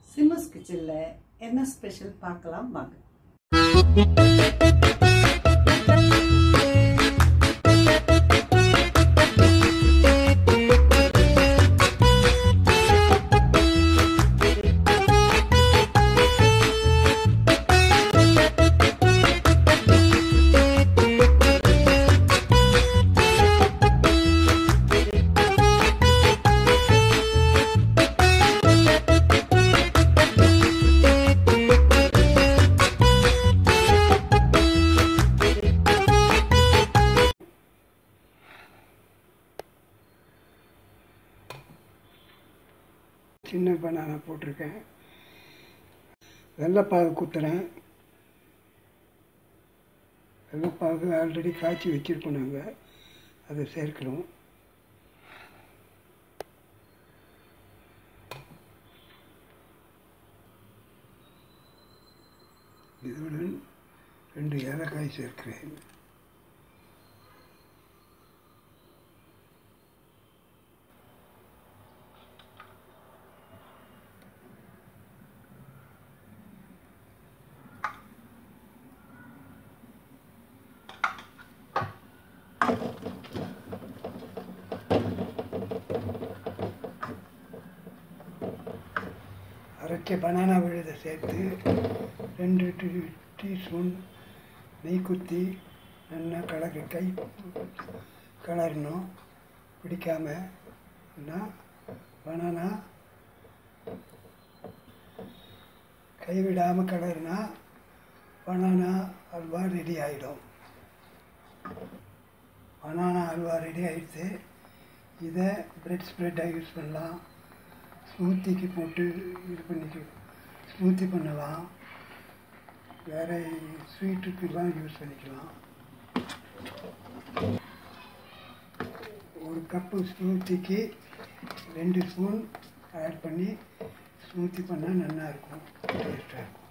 சிம்மஸ் கிச்சனில் என்ன ஸ்பெஷல் பார்க்கலாம் வாங்க சின்ன பனானா போட்டிருக்கேன் வெள்ளைப்பாகு குத்துறேன் வெள்ளைப்பாகு ஆல்ரெடி காய்ச்சி வச்சுருக்கோம் நாங்கள் அதை சேர்க்கிறோம் இதுடன் ரெண்டு ஏலக்காய் சேர்க்கிறேன் அரைச்ச பனானா விழுதை சேர்த்து ரெண்டு டீ டீஸ்பூன் நெய் குத்தி நல்லா கலக்க கை கலரணும் பிடிக்காம பனானா கைவிடாமல் கலர்னா பனானா அல்வா ரெடி ஆகிடும் பனானா அல்வா ரெடி ஆகிடுச்சு இதை பிரெட் ஸ்ப்ரெட்டாக யூஸ் பண்ணலாம் ஸ்மூத்திக்கு போட்டு இது பண்ணிக்க ஸ்மூத்தி பண்ணலாம் வேறு ஸ்வீட்டுக்கெல்லாம் யூஸ் பண்ணிக்கலாம் ஒரு கப்பு ஸ்மூத்திக்கு ரெண்டு ஸ்பூன் ஆட் பண்ணி ஸ்மூத்தி பண்ணால் நல்லாயிருக்கும் டேஸ்ட்டாக இருக்கும்